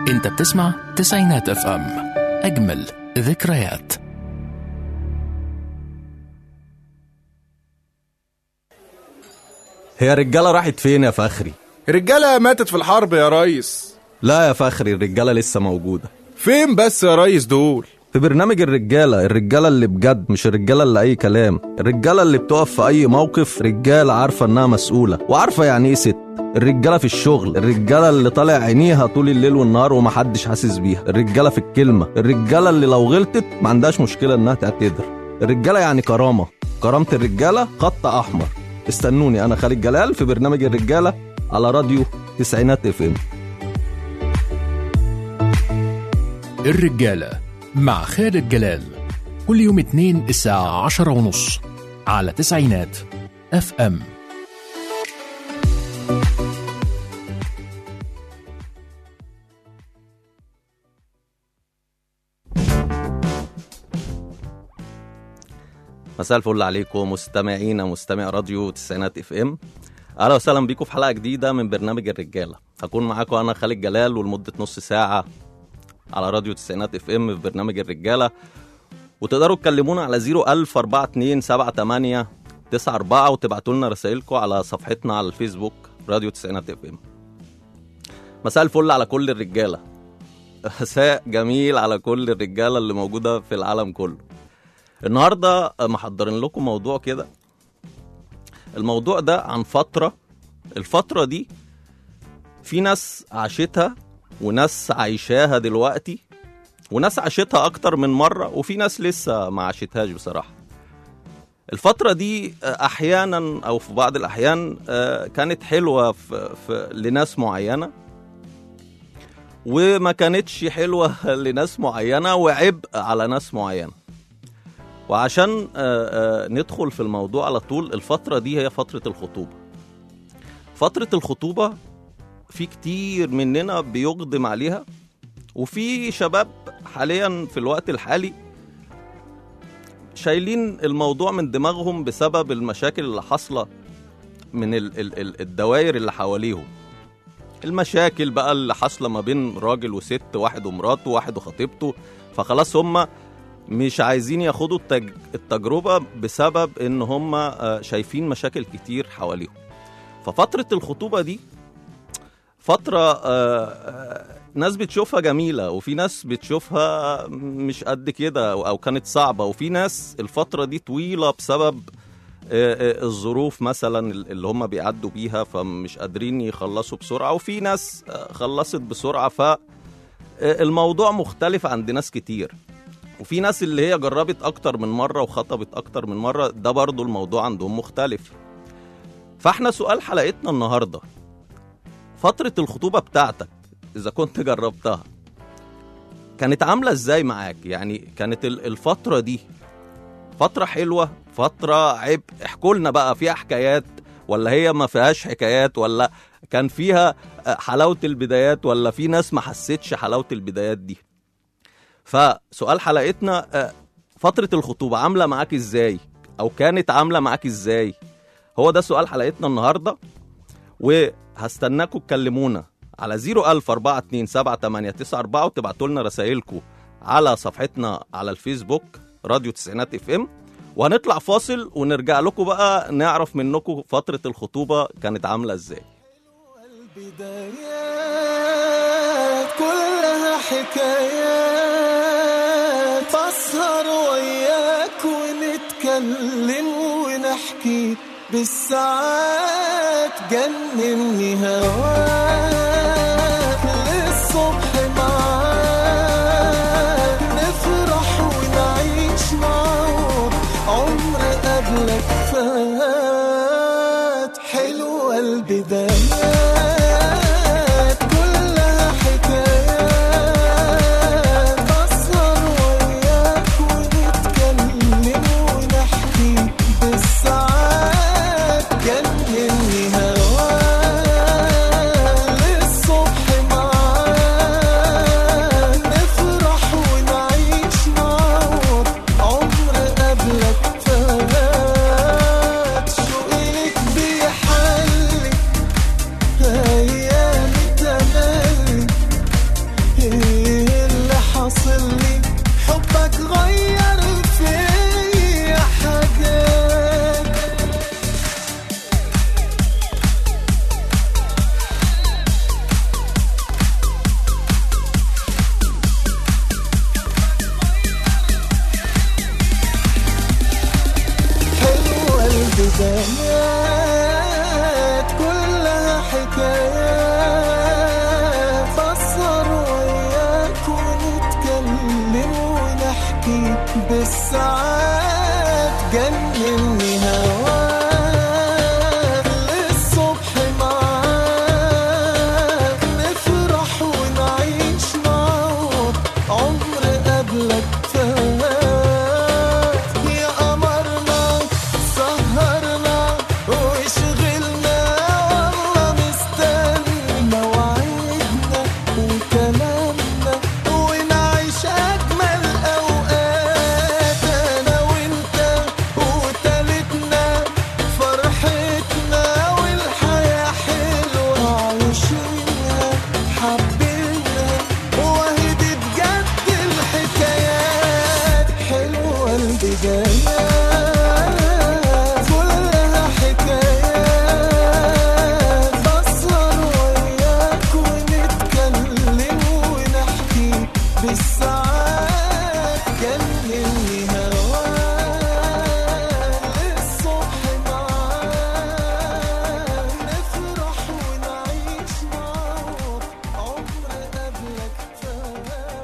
انت بتسمع تسعينات اف ام اجمل ذكريات هي الرجالة راحت فين يا فخري؟ الرجالة ماتت في الحرب يا ريس لا يا فخري الرجالة لسه موجودة فين بس يا ريس دول في برنامج الرجالة الرجالة اللي بجد مش الرجالة اللي أي كلام الرجالة اللي بتقف في أي موقف رجالة عارفة إنها مسؤولة وعارفة يعني إيه ست الرجالة في الشغل الرجالة اللي طالع عينيها طول الليل والنهار ومحدش حاسس بيها الرجالة في الكلمة الرجالة اللي لو غلطت ما عندهاش مشكلة إنها تعتذر الرجالة يعني كرامة كرامة الرجالة خط أحمر استنوني أنا خالد جلال في برنامج الرجالة على راديو تسعينات اف ام الرجالة مع خالد جلال كل يوم اثنين الساعة عشرة ونص على تسعينات اف ام مساء الفل عليكم مستمعينا مستمع راديو تسعينات اف ام اهلا وسهلا بيكم في حلقه جديده من برنامج الرجاله هكون معاكم انا خالد جلال ولمده نص ساعه على راديو تسعينات اف ام في برنامج الرجاله وتقدروا تكلمونا على 01000 42 78 94 وتبعتوا لنا رسائلكم على صفحتنا على الفيسبوك راديو تسعينات اف ام مساء الفل على كل الرجاله مساء جميل على كل الرجاله اللي موجوده في العالم كله النهارده محضرين لكم موضوع كده الموضوع ده عن فتره الفتره دي في ناس عاشتها وناس عايشاها دلوقتي وناس عاشتها اكتر من مره وفي ناس لسه ما عاشتهاش بصراحه الفترة دي أحيانا أو في بعض الأحيان آه، كانت حلوة في في لناس معينة وما كانتش حلوة لناس معينة وعبء على ناس معينة وعشان آه، آه، ندخل في الموضوع على طول الفترة دي هي فترة الخطوبة فترة الخطوبة في كتير مننا بيقدم عليها وفي شباب حاليا في الوقت الحالي شايلين الموضوع من دماغهم بسبب المشاكل اللي حاصلة من ال ال ال الدوائر اللي حواليهم المشاكل بقى اللي حاصلة ما بين راجل وست واحد ومراته واحد وخطيبته فخلاص هم مش عايزين ياخدوا التج... التجربة بسبب ان هم آه، شايفين مشاكل كتير حواليهم ففترة الخطوبة دي فترة آه، آه، ناس بتشوفها جميلة وفي ناس بتشوفها مش قد كده أو أو كانت صعبة وفي ناس الفترة دي طويلة بسبب آه، آه، الظروف مثلا اللي هم بيعدوا بيها فمش قادرين يخلصوا بسرعة وفي ناس آه، خلصت بسرعة فالموضوع مختلف عند ناس كتير وفي ناس اللي هي جربت أكتر من مرة وخطبت أكتر من مرة ده برضو الموضوع عندهم مختلف فاحنا سؤال حلقتنا النهارده فترة الخطوبة بتاعتك إذا كنت جربتها كانت عاملة إزاي معاك؟ يعني كانت ال- الفترة دي فترة حلوة فترة عيب احكوا لنا بقى فيها حكايات ولا هي ما فيهاش حكايات ولا كان فيها آه، حلاوة البدايات ولا في ناس ما حسيتش حلاوة البدايات دي فسؤال حلقتنا آه، فترة الخطوبة عاملة معاك إزاي؟ أو كانت عاملة معاك إزاي؟ هو ده سؤال حلقتنا النهارده وهستناكم تكلمونا على 010427894 وتبعتوا لنا رسائلكم على صفحتنا على الفيسبوك راديو تسعينات اف ام وهنطلع فاصل ونرجع لكم بقى نعرف منكم فترة الخطوبة كانت عاملة ازاي البدايات كلها حكايات فاسهر وياك ونتكلم ونحكي بالساعات جنني هواك للصبح معاك نفرح ونعيش معاك عمر قبلك فات حلوة البدايات كلها حكايات أسهر وياك ونتكلم ونحكي بالساعات جنني هواك للصبح معاك نفرح ونعيش معاك عمر قبلك فات شوقك بيحلي بالساعات جنني هواك للصبح معاك نفرح ونعيش معاك عمر قبلك فات يا قمرنا سهرنا وشغلنا والله مستني مواعيدنا وكلامنا ونعيش أجمل أوقات أنا وأنت وتالتنا فرحتنا والحياة حلوة عايشينها حبينا وهي دي بجد الحكايات حلوة البدايات كلها حكايات بسهر وياك ونتكلم ونحكي بالساعات جنني هواك للصبح معاك نفرح ونعيش معاك عمر قبلك فات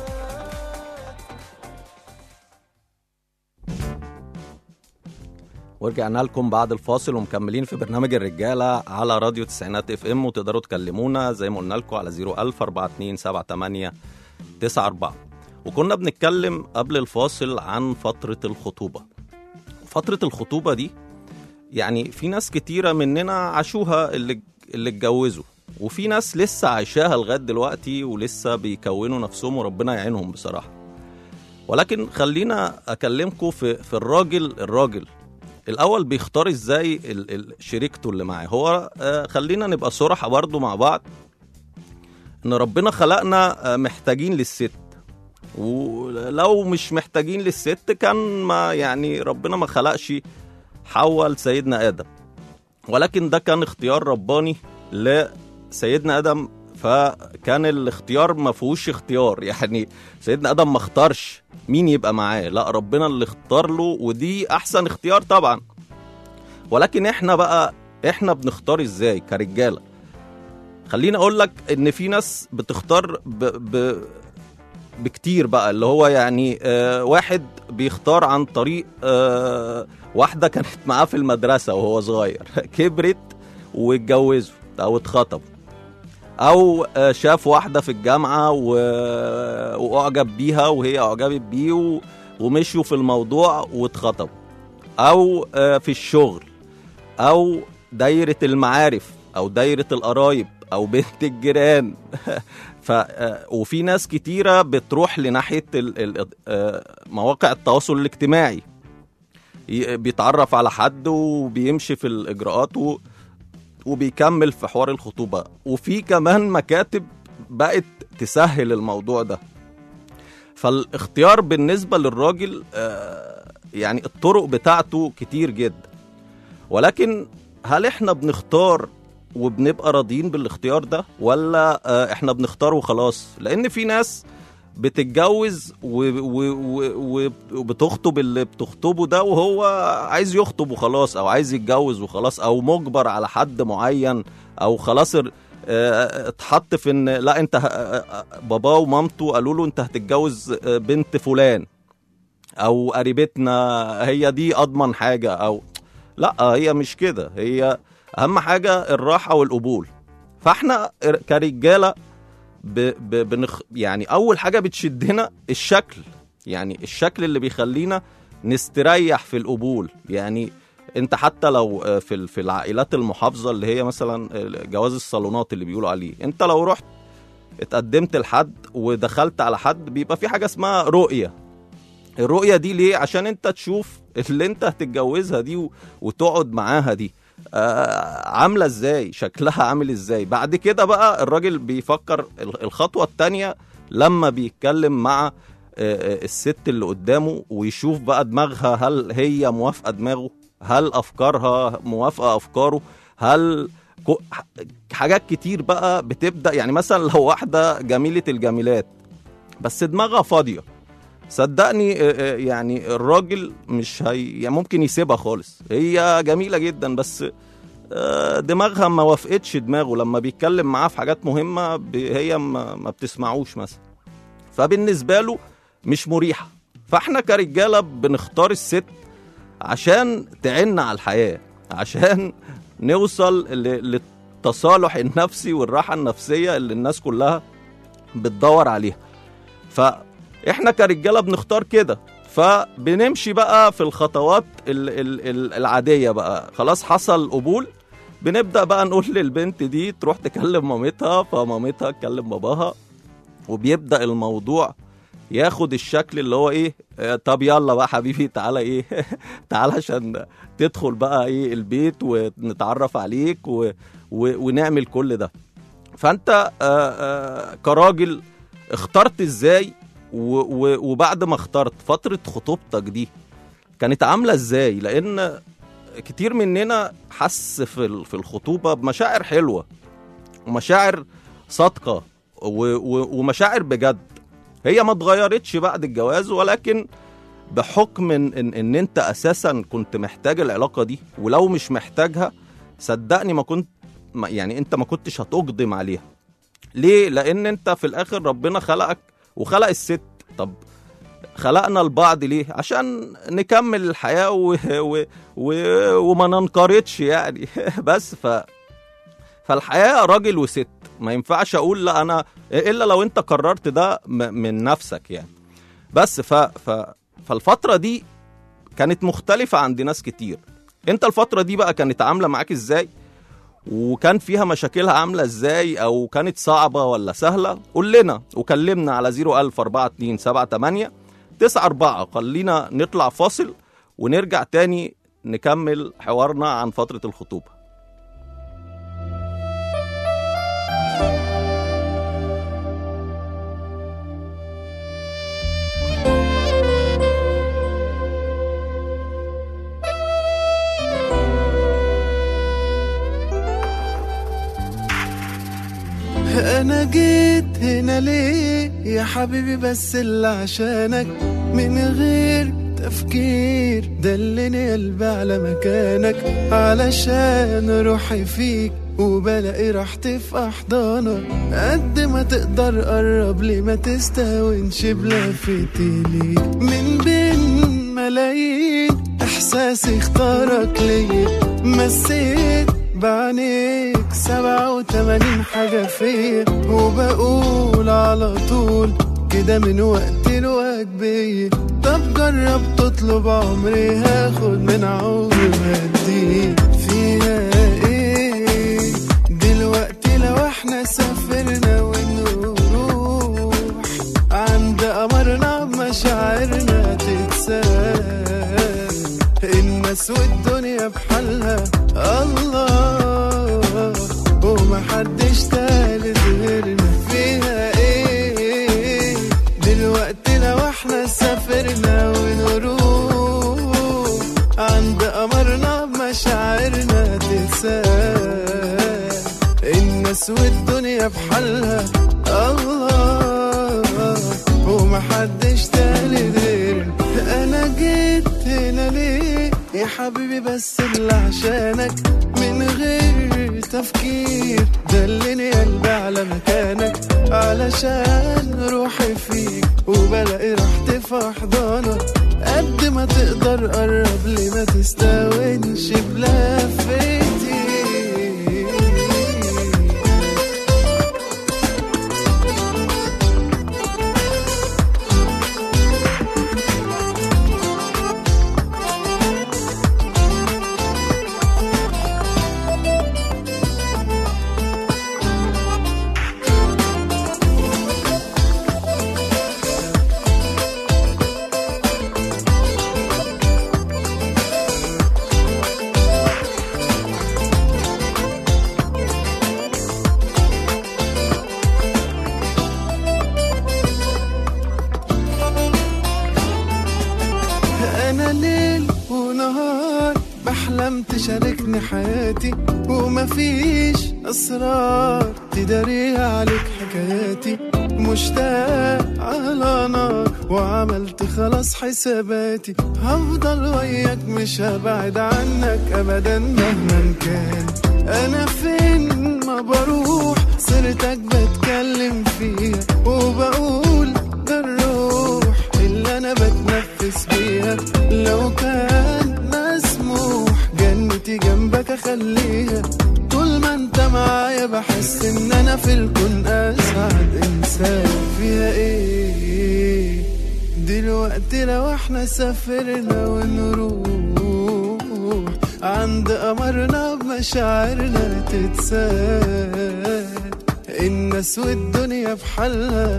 ورجعنا لكم بعد الفاصل ومكملين في برنامج الرجاله على راديو تسعينات اف ام وتقدروا تكلمونا زي ما قلنا لكم على 01000 4278 94 وكنا بنتكلم قبل الفاصل عن فتره الخطوبه فتره الخطوبه دي يعني في ناس كتيره مننا عاشوها اللي اللي اتجوزوا وفي ناس لسه عايشاها لغايه دلوقتي ولسه بيكونوا نفسهم وربنا يعينهم بصراحه ولكن خلينا اكلمكم في في الراجل الراجل الاول بيختار ازاي ال- ال- شريكته اللي معاه هو آه، خلينا نبقى صراحه برضو مع بعض ان ربنا خلقنا آه، محتاجين للست ولو مش محتاجين للست كان ما يعني ربنا ما خلقش حواء لسيدنا ادم ولكن ده كان اختيار رباني لسيدنا ادم فكان الاختيار ما فيهوش اختيار يعني سيدنا ادم ما اختارش مين يبقى معاه لا ربنا اللي اختار له ودي احسن اختيار طبعا ولكن احنا بقى احنا بنختار ازاي كرجاله خليني اقول لك ان في ناس بتختار ب... ب... بكتير بقى اللي هو يعني آه واحد بيختار عن طريق آه واحده كانت معاه في المدرسه وهو صغير كبرت واتجوزوا او اتخطبوا او آه، شاف واحده في الجامعه و... واعجب بيها وهي اعجبت بيه و... ومشوا في الموضوع واتخطبوا او آه، في الشغل او دايره المعارف او دايره القرايب او بنت الجيران ف آه، وفي ناس كتيره بتروح لناحيه ال... ال... آه، مواقع التواصل الاجتماعي ي- بيتعرف على حد وبيمشي في الاجراءات و... وبيكمل في حوار الخطوبة وفي كمان مكاتب بقت تسهل الموضوع ده فالاختيار بالنسبة للراجل آه، يعني الطرق بتاعته كتير جدا ولكن هل احنا بنختار وبنبقى راضيين بالاختيار ده ولا آه، احنا بنختار وخلاص لان في ناس بتتجوز و- و- و- و- وبتخطب اللي بتخطبه ده وهو عايز يخطب وخلاص او عايز يتجوز وخلاص او مجبر على حد معين او خلاص ار- آه، اتحط في ان لا انت ه- آه، آه، باباه ومامته قالوا له انت هتتجوز آه، بنت فلان او قريبتنا هي دي اضمن حاجه او لا هي مش كده هي اهم حاجه الراحه والقبول فاحنا كرجاله ب... ب... بنخ... يعني اول حاجه بتشدنا الشكل يعني الشكل اللي بيخلينا نستريح في القبول يعني انت حتى لو آه، في ال- في العائلات المحافظه اللي هي مثلا آه، جواز الصالونات اللي بيقولوا عليه انت لو رحت اتقدمت لحد ودخلت على حد بيبقى في حاجه اسمها رؤيه الرؤيه دي ليه عشان انت تشوف اللي انت هتتجوزها دي و... وتقعد معاها دي آه عامله ازاي شكلها عامل ازاي بعد كده بقى الراجل بيفكر ال- الخطوه التانية لما بيتكلم مع آه، آه، الست اللي قدامه ويشوف بقى دماغها هل هي موافقه دماغه هل افكارها موافقه افكاره هل كو- ح- حاجات كتير بقى بتبدا يعني مثلا لو واحده جميله الجميلات بس دماغها فاضيه صدقني آه، آه، يعني الراجل مش هي يعني ممكن يسيبها خالص هي جميله جدا بس آه، دماغها ما وافقتش دماغه لما بيتكلم معاه في حاجات مهمه ب- هي ما ما بتسمعوش مثلا فبالنسبه له مش مريحه فاحنا كرجاله بنختار الست عشان تعن على الحياه عشان نوصل ل- للتصالح النفسي والراحه النفسيه اللي الناس كلها بتدور عليها فاحنا كرجاله بنختار كده فبنمشي بقى في الخطوات ال ال ال العاديه بقى خلاص حصل قبول بنبدا بقى نقول للبنت دي تروح تكلم مامتها فمامتها تكلم باباها وبيبدا الموضوع ياخد الشكل اللي هو ايه آه، طب يلا بقى حبيبي تعالى ايه تعالى عشان تدخل بقى ايه البيت ونتعرف عليك و... و... ونعمل كل ده فانت آه، آه، كراجل اخترت ازاي و... و... وبعد ما اخترت فترة خطوبتك دي كانت عاملة ازاي لان كتير مننا حس في ال- في الخطوبة بمشاعر حلوة ومشاعر صادقة و... و... ومشاعر بجد هي ما اتغيرتش بعد الجواز ولكن بحكم ان, إن, إن انت اساسا كنت محتاج العلاقة دي ولو مش محتاجها صدقني ما كنت ما يعني انت ما كنتش هتقدم عليها ليه لان انت في الاخر ربنا خلقك وخلق الست طب خلقنا البعض ليه عشان نكمل الحياة و... و... و... وما ننقرضش يعني بس ف فالحياة راجل وست ما ينفعش اقول لا انا الا لو انت قررت ده م... من نفسك يعني بس ف... ف... فالفترة دي كانت مختلفة عند ناس كتير انت الفترة دي بقى كانت عاملة معاك ازاي وكان فيها مشاكلها عاملة ازاي او كانت صعبة ولا سهلة قول لنا وكلمنا على 0104278 94 خلينا نطلع فاصل ونرجع تاني نكمل حوارنا عن فترة الخطوبة انا جيت هنا ليه يا حبيبي بس اللي عشانك من غير تفكير دلني قلبي على مكانك علشان روحي فيك وبلاقي راحتي في احضانك قد ما تقدر قرب لي ما تستهونش بلفتي ليك من بين ملايين احساسي اختارك ليا مسيت بعينيك سبعة وتمانين حاجة فيا وبقول على طول كده من وقت لوقت بيا طب جرب تطلب عمري هاخد من عمري وهديك فيها ايه دلوقتي لو احنا سافرنا ونروح عند قمرنا مشاعرنا تتساب الناس والدنيا بحالها الله ومحدش تالت غيرنا فيها ايه دلوقتي لو احنا سافرنا ونروح عند قمرنا مشاعرنا تتساب الناس والدنيا بحالها الله ومحدش تالت غيرنا انا جيت هنا ليه يا حبيبي بس اللي عشانك من غير تفكير دلني قلبي على مكانك علشان روحي فيك وبلاقي راحتي في احضانك قد ما تقدر قرب لي ما تستهونش بلفتي انا ليل ونهار بحلم تشاركني حياتي ومفيش اسرار تداريها عليك حكاياتي مشتاق على نار وعملت خلاص حساباتي هفضل وياك مش هبعد عنك ابدا مهما كان انا فين ما بروح سيرتك بتكلم فيها وبقول ده الروح اللي انا بتنفس الدنيا بحس ان انا في الكون اسعد انسان فيها ايه دلوقتي لو احنا سافرنا ونروح عند قمرنا بمشاعرنا تتسال الناس والدنيا في حالها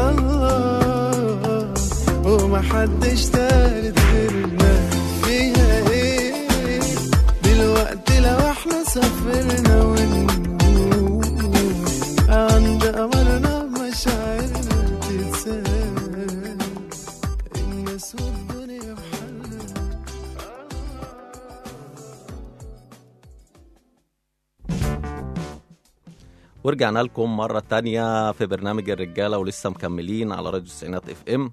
الله ومحدش تالت غيرنا فيها ايه دلوقتي لو احنا سافرنا ونروح عند قمرنا بمشاعرنا تتسال الناس والدنيا في حالها ورجعنا لكم مرة تانية في برنامج الرجالة ولسه مكملين على راديو التسعينات اف ام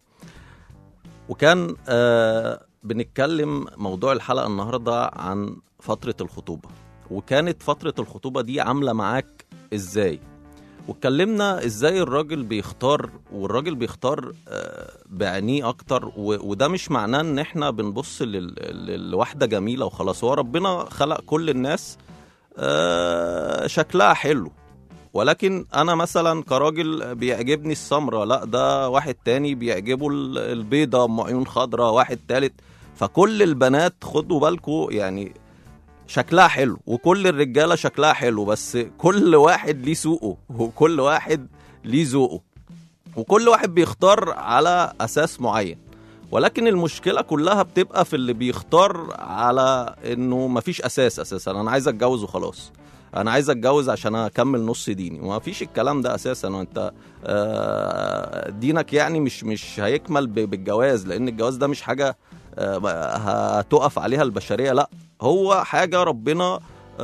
وكان آه بنتكلم موضوع الحلقة النهاردة عن فترة الخطوبة وكانت فترة الخطوبة دي عاملة معاك ازاي واتكلمنا ازاي الراجل بيختار والراجل بيختار آه، بعينيه اكتر و- وده مش معناه ان احنا بنبص لل- لواحدة جميلة وخلاص هو ربنا خلق كل الناس آه، شكلها حلو ولكن انا مثلا كراجل بيعجبني السمرة لا ده واحد تاني بيعجبه ال- البيضة ام عيون خضراء واحد تالت فكل البنات خدوا بالكم يعني شكلها حلو وكل الرجاله شكلها حلو بس كل واحد ليه سوقه وكل واحد ليه ذوقه وكل واحد بيختار على اساس معين ولكن المشكله كلها بتبقى في اللي بيختار على انه مفيش اساس اساسا انا عايز اتجوز وخلاص انا عايز اتجوز عشان اكمل نص ديني وما فيش الكلام ده اساسا وانت آه، دينك يعني مش مش هيكمل ب- بالجواز لان الجواز ده مش حاجه آه، هتقف عليها البشريه لا هو حاجه ربنا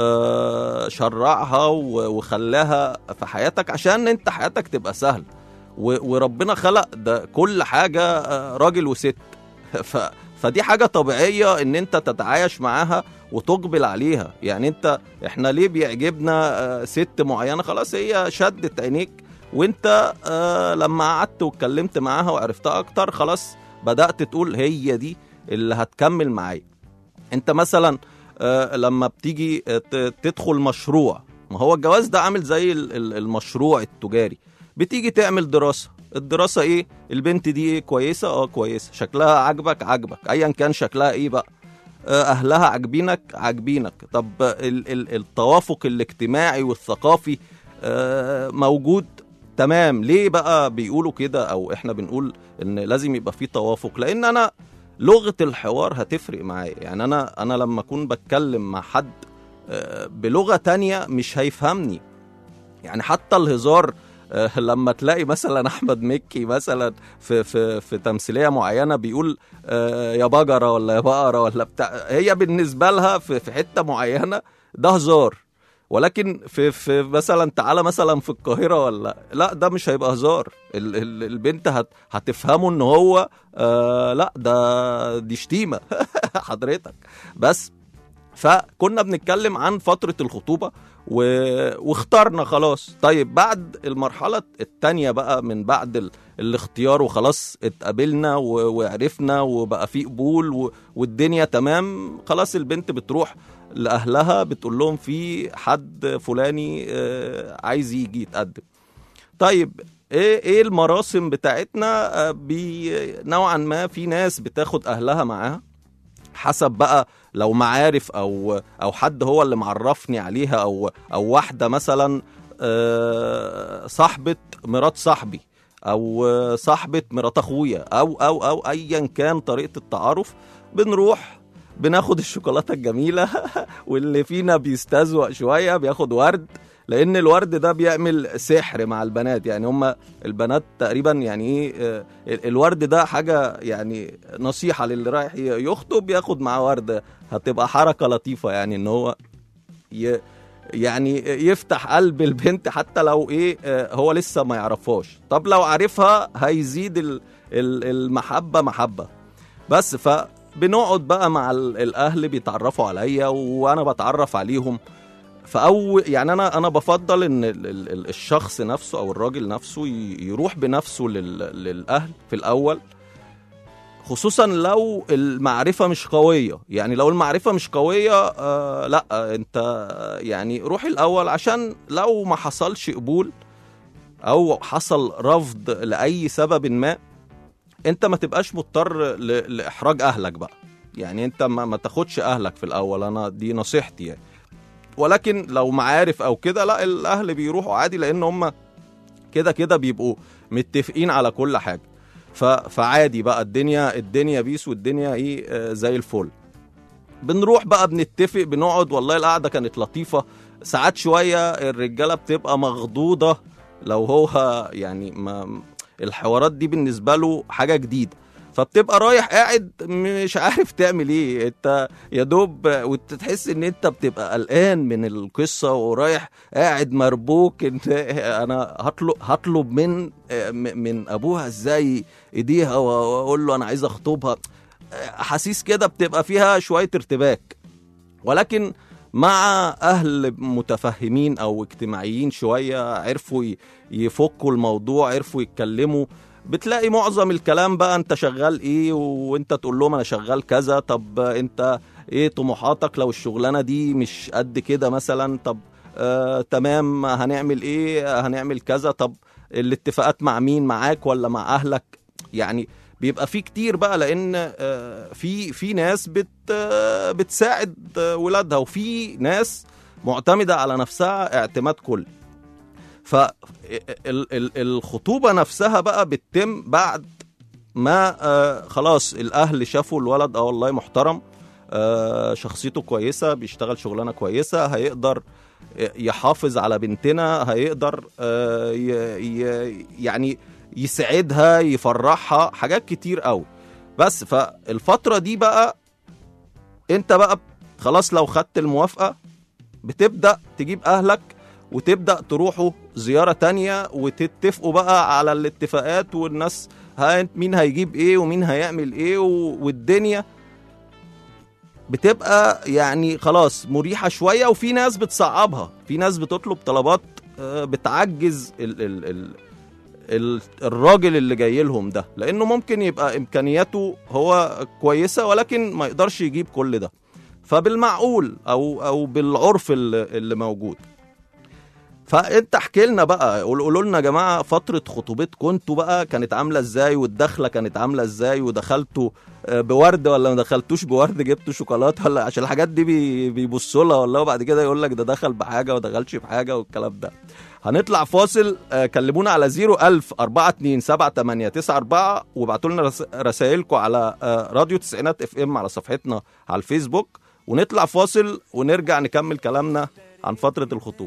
آه، شرعها و- وخلاها في حياتك عشان انت حياتك تبقى سهل و- وربنا خلق ده كل حاجه آه، راجل وست ف فدي حاجه طبيعيه ان انت تتعايش معاها وتقبل عليها يعني انت احنا ليه بيعجبنا آه، ست معينه خلاص هي شدت عينيك وانت آه، لما قعدت واتكلمت معاها وعرفتها اكتر خلاص بدات تقول هي دي اللي هتكمل معايا انت مثلا آه، لما بتيجي آه، ت- تدخل مشروع ما هو الجواز ده عامل زي ال- ال- المشروع التجاري بتيجي تعمل دراسه الدراسه ايه البنت دي ايه كويسه اه كويسه شكلها عاجبك عاجبك ايا كان شكلها ايه بقى آه، اهلها عاجبينك عاجبينك طب ال- ال- التوافق الاجتماعي والثقافي آه، موجود تمام ليه بقى بيقولوا كده او احنا بنقول ان لازم يبقى في توافق لان انا لغه الحوار هتفرق معايا يعني انا انا لما اكون بتكلم مع حد آه، بلغه تانية مش هيفهمني يعني حتى الهزار آه، لما تلاقي مثلا احمد مكي مثلا في في في تمثيليه معينه بيقول آه، يا بجره ولا يا بقره ولا بتاع هي بالنسبه لها في في حته معينه ده هزار ولكن في في مثلا تعالى مثلا في القاهره ولا لا ده مش هيبقى هزار ال ال البنت هت هتفهمه ان هو آه لا ده دي شتيمه حضرتك بس فكنا بنتكلم عن فترة الخطوبة و... واخترنا خلاص طيب بعد المرحلة التانية بقى من بعد ال... الاختيار وخلاص اتقابلنا و... وعرفنا وبقى في قبول و... والدنيا تمام خلاص البنت بتروح لأهلها بتقول لهم في حد فلاني آه، عايز يجي يتقدم طيب ايه ايه المراسم بتاعتنا آه، بي نوعا ما في ناس بتاخد اهلها معاها حسب بقى لو معارف او او حد هو اللي معرفني عليها او او واحده مثلا آه، صاحبه مرات صاحبي او آه، صاحبه مرات اخويا او او او ايا كان طريقه التعارف بنروح بناخد الشوكولاته الجميله واللي فينا بيستزوق شويه بياخد ورد لان الورد ده بيعمل سحر مع البنات يعني هم البنات تقريبا يعني ايه آه، ال- الورد ده حاجه يعني نصيحه للي رايح ي- يخطب ياخد معاه ورد هتبقى حركه لطيفه يعني ان هو ي يعني يفتح قلب البنت حتى لو ايه آه، هو لسه ما يعرفهاش طب لو عارفها هيزيد ال- ال- المحبه محبه بس فبنقعد بقى مع ال- الاهل بيتعرفوا عليا وانا بتعرف عليهم فأول يعني انا انا بفضل ان ال- ال- ال- الشخص نفسه او الراجل نفسه ي- يروح بنفسه لل- للاهل في الاول خصوصا لو المعرفة مش قوية يعني لو المعرفة مش قوية آه لا انت يعني روح الأول عشان لو ما حصلش قبول أو حصل رفض لأي سبب ما انت ما تبقاش مضطر ل- لإحراج أهلك بقى يعني انت ما, ما تاخدش أهلك في الأول أنا دي نصيحتي يعني ولكن لو معارف أو كده لا الأهل بيروحوا عادي لأن هم كده كده بيبقوا متفقين على كل حاجة ف... فعادي بقى الدنيا الدنيا بيس والدنيا ايه آه، زي الفل بنروح بقى بنتفق بنقعد والله القعده كانت لطيفه ساعات شويه الرجاله بتبقى مخضوضه لو هو يعني ما الحوارات دي بالنسبه له حاجه جديده فبتبقى رايح قاعد مش عارف تعمل ايه انت يا دوب وتحس ان انت بتبقى قلقان من القصه ورايح قاعد مربوك انت انا هطلب هطلب من من ابوها ازاي ايديها واقول له انا عايز اخطبها احاسيس كده بتبقى فيها شويه ارتباك ولكن مع اهل متفهمين او اجتماعيين شويه عرفوا ي- يفكوا الموضوع عرفوا يتكلموا بتلاقي معظم الكلام بقى انت شغال ايه وانت تقول لهم انا شغال كذا طب انت ايه طموحاتك لو الشغلانه دي مش قد كده مثلا طب آه تمام هنعمل ايه هنعمل كذا طب الاتفاقات مع مين معاك ولا مع اهلك يعني بيبقى في كتير بقى لان آه، في في ناس بت آه، بتساعد آه، ولادها وفي ناس معتمده على نفسها اعتماد كلي فالخطوبه نفسها بقى بتتم بعد ما آه، خلاص الاهل شافوا الولد اه والله محترم آه، شخصيته كويسه بيشتغل شغلانه كويسه هيقدر يحافظ على بنتنا هيقدر آه، ي- ي- يعني يسعدها يفرحها حاجات كتير قوي بس فالفترة دي بقى انت بقى خلاص لو خدت الموافقة بتبدأ تجيب أهلك وتبدأ تروحوا زيارة تانية وتتفقوا بقى على الاتفاقات والناس ها مين هيجيب ايه ومين هيعمل ايه و- والدنيا بتبقى يعني خلاص مريحة شوية وفي ناس بتصعبها في ناس بتطلب طلبات آه، بتعجز ال ال ال ال- الراجل اللي جاي لهم ده لانه ممكن يبقى امكانياته هو كويسه ولكن ما يقدرش يجيب كل ده فبالمعقول او او بالعرف اللي, اللي موجود فانت احكي لنا بقى قول- قولوا لنا يا جماعه فتره خطوبتكم انتوا بقى كانت عامله ازاي والدخله كانت عامله ازاي ودخلتوا آه، بورد ولا ما دخلتوش بورد جبتوا شوكولاته ولا عشان الحاجات دي بي- بيبصوا لها ولا وبعد كده يقول لك ده دخل بحاجه ودخلش بحاجه والكلام ده هنطلع فاصل آه، كلمونا على 01000 42 78 94 وابعتوا لنا رس- رسائلكم على آه، راديو تسعينات اف ام على صفحتنا على الفيسبوك ونطلع فاصل ونرجع نكمل كلامنا عن فترة الخطوبة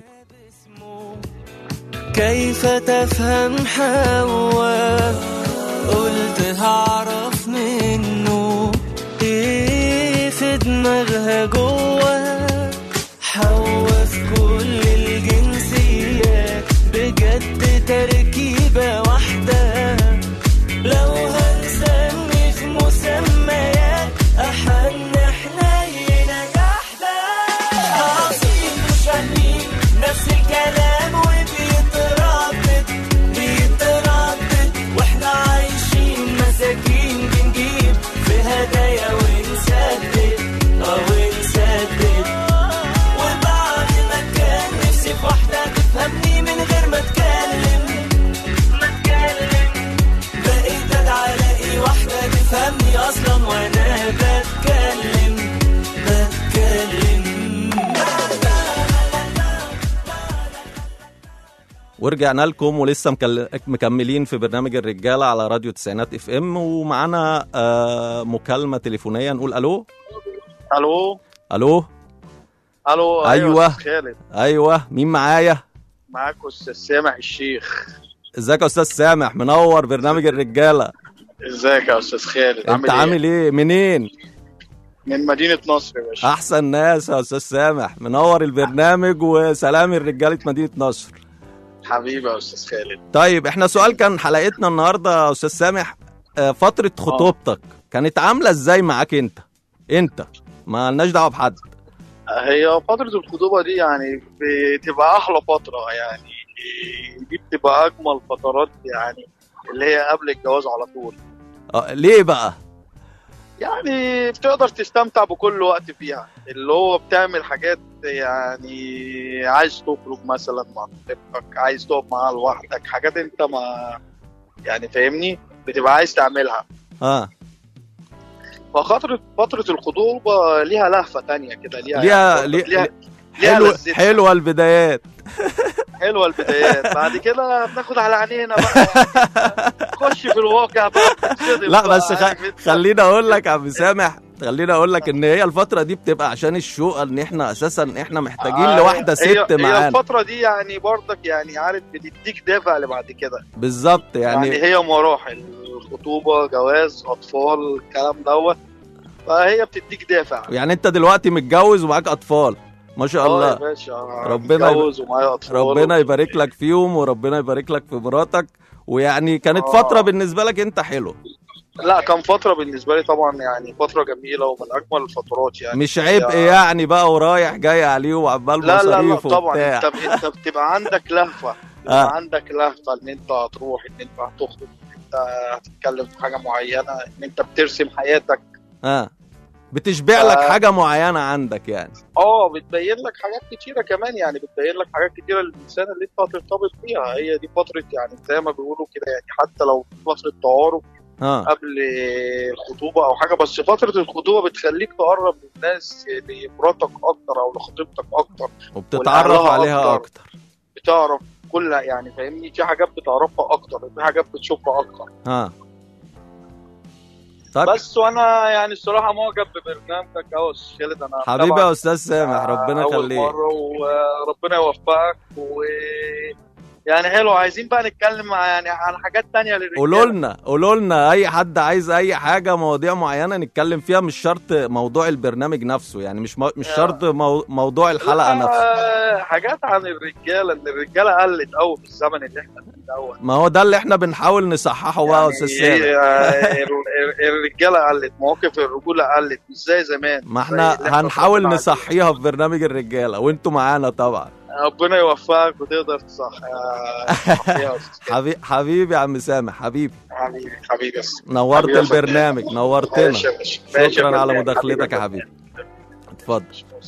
كيف تفهم حواء قلت هعرف منه ايه في دماغها جوه حواء في كل الجنسيات بجد تركيبة واحدة لو هنسمي في مسميات أحن حنينة جحدة عظيم مش فاهمين نفس الكلام وبيتردد بيتردد واحنا عايشين مساكين بنجيب في هدايا ونسدد اه ونسدد وبعد ما كان نفسي في واحدة تفهمني من غير ما اتكلم ما اتكلم بقيت ادعى الاقي واحدة تفهمني اصلا وانا بتكلم بتكلم ورجعنا لكم ولسه مكل- مكملين في برنامج الرجالة على راديو تسعينات اف ام ومعانا آه، مكالمة تليفونية نقول الو الو الو الو أيوة. أستاذ خالد ايوه مين معايا معاكم استاذ سامح الشيخ ازيك يا استاذ سامح منور برنامج الرجالة ازيك يا استاذ خالد انت عامل ايه منين من مدينه نصر يا باشا احسن ناس يا استاذ سامح منور البرنامج وسلام الرجالة مدينة نصر حبيبي يا استاذ خالد طيب احنا سؤال كان حلقتنا النهارده يا استاذ سامح آه، فترة خطوبتك كانت عاملة ازاي معاك انت؟ انت ما لناش دعوة بحد هي فتره الخطوبه دي يعني بتبقى احلى فتره يعني دي بتبقى اجمل فترات يعني اللي هي قبل الجواز على طول آه، ليه بقى؟ يعني بتقدر تستمتع بكل وقت فيها اللي هو بتعمل حاجات يعني عايز تخرج مثلا مع خطيبتك عايز تقف معاها لوحدك حاجات انت ما يعني فاهمني بتبقى عايز تعملها اه ففترة فترة الخطوبة ليها لهفة تانية كده ليها ليها يعني ليها ليها, ليها حلوه لذتها. حلوه البدايات حلوة البدايات بعد كده بناخد على عينينا بقى يعني خش في الواقع بقى بتتصدم لا بقى، بس خ... عارف انت؟ خليني اقول لك يا عم سامح خليني اقول لك ان هي الفتره دي بتبقى عشان الشقه ان احنا اساسا احنا محتاجين آه، لواحده هي- ست هي معانا الفترة دي يعني برضك يعني عارف بتديك دافع اللي بعد كده بالظبط يعني, يعني هي مراحل الخطوبة جواز أطفال الكلام دوت فهي بتديك دافع يعني انت دلوقتي متجوز ومعاك اطفال ما شاء اه يا الله باشا ربنا يب- متجوز ومعايا أطفال ربنا يبارك لك فيهم وربنا يبارك لك في مراتك ويعني كانت آه. فتره بالنسبه لك انت حلو لا كان فترة بالنسبة لي طبعا يعني فترة جميلة ومن أجمل الفترات يعني مش عبء يعني بقى ورايح جاي عليه وعمال لا لا لا مصاريف طبعا وبتاع انت انت بتبقى عندك لهفة آه. بتبقى عندك لهفة ان انت هتروح ان انت هتخرج ان انت هتتكلم في حاجة معينة ان انت بترسم حياتك اه بتشبع لك آه. حاجه معينه عندك يعني اه بتبين لك حاجات كتيره كمان يعني بتبين لك حاجات كتيره للانسان اللي انت هترتبط بيها هي دي فتره يعني زي ما بيقولوا كده يعني حتى لو فتره تعارف اه قبل الخطوبه او حاجه بس فتره الخطوبه بتخليك تقرب للناس لمراتك اكتر او لخطيبتك اكتر وبتتعرف ولعلها عليها أكتر. اكتر بتعرف كل يعني فاهمني في حاجات بتعرفها اكتر في حاجات بتشوفها اكتر ها طيب بس وانا يعني الصراحه معجب ببرنامجك قوي يا استاذ خالد انا حبيبي متابعك يا استاذ سامح ربنا أول يخليك مرة وربنا يوفقك و يعني حلو عايزين بقى نتكلم مع يعني عن حاجات تانية للرجالة قولوا لنا قولوا لنا اي حد عايز اي حاجه مواضيع معينه نتكلم فيها مش شرط موضوع البرنامج نفسه يعني مش مو... مش آه. شرط مو... موضوع الحلقه لا، نفسه حاجات عن الرجالة ان الرجالة قلت قوي في الزمن اللي احنا فيه دوت ما هو ده اللي احنا بنحاول نصححه بقى يا استاذ سامح هي- ال- ال- الرجالة قلت مواقف الرجولة قلت مش زي زمان ما زي احنا اللي إحنا هنحاول اتربينا نصحيها في برنامج الرجاله وانتوا معانا طبعا عليه. ربنا يوفقك وتقدر تصح يا صح يا أستاذ. حبيبي حبيبي يا عم سامح حبيبي حبيبي حبيبي يا أستاذ. نورت حبيبي يا فندم. البرنامج نورتنا ماشي يا باشا. ماشي يا شكرا على فندم. مداخلتك يا حبيبي اتفضل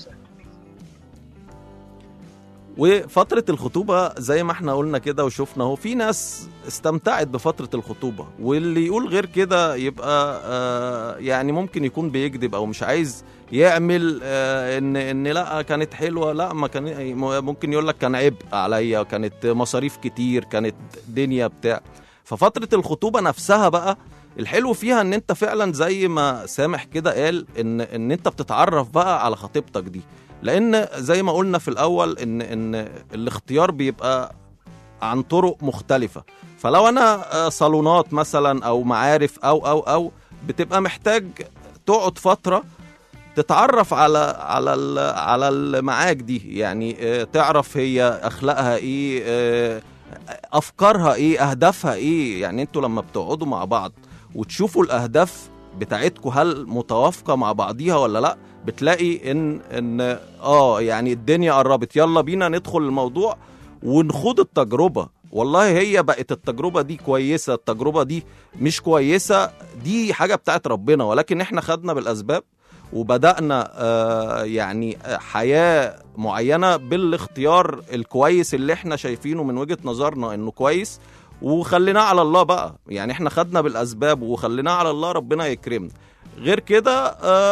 وفترة الخطوبة زي ما احنا قلنا كده وشفنا اهو في ناس استمتعت بفترة الخطوبة واللي يقول غير كده يبقى آه يعني ممكن يكون بيكذب او مش عايز يعمل آه ان ان لا كانت حلوة لا ما كان ممكن يقول لك كان عبء عليا كانت مصاريف كتير كانت دنيا بتاع ففترة الخطوبة نفسها بقى الحلو فيها ان انت فعلا زي ما سامح كده قال ان ان انت بتتعرف بقى على خطيبتك دي لان زي ما قلنا في الاول ان ان الاختيار بيبقى عن طرق مختلفه فلو انا آه، صالونات مثلا او معارف او او او بتبقى محتاج تقعد فتره تتعرف على على ال- على اللي معاك دي يعني آه، تعرف هي اخلاقها ايه آه، افكارها ايه اهدافها ايه يعني انتوا لما بتقعدوا مع بعض وتشوفوا الاهداف بتاعتكم هل متوافقه مع بعضيها ولا لا بتلاقي ان ان اه يعني الدنيا قربت يلا بينا ندخل الموضوع ونخوض التجربه والله هي بقت التجربه دي كويسه التجربه دي مش كويسه دي حاجه بتاعت ربنا ولكن احنا خدنا بالاسباب وبدانا آه يعني آه، حياه معينه بالاختيار الكويس اللي احنا شايفينه من وجهه نظرنا انه كويس وخليناه على الله بقى يعني احنا خدنا بالاسباب وخليناه على الله ربنا يكرمنا غير كده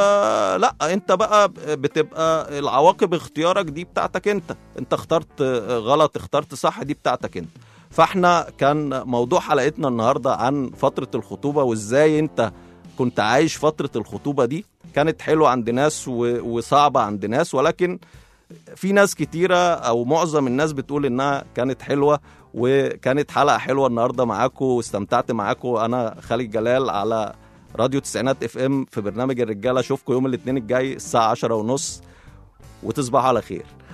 آه لا انت بقى بتبقى العواقب اختيارك دي بتاعتك انت انت اخترت آه، غلط اخترت صح دي بتاعتك انت فاحنا كان موضوع حلقتنا النهارده عن فتره الخطوبه وازاي انت كنت عايش فتره الخطوبه دي كانت حلوه عند ناس و- وصعبه عند ناس ولكن في ناس كتيرة أو معظم الناس بتقول إنها كانت حلوة وكانت حلقة حلوة النهاردة معاكم واستمتعت معاكم أنا خالد جلال على راديو تسعينات اف ام في برنامج الرجالة أشوفكم يوم الاثنين الجاي الساعة عشرة ونص وتصبحوا على خير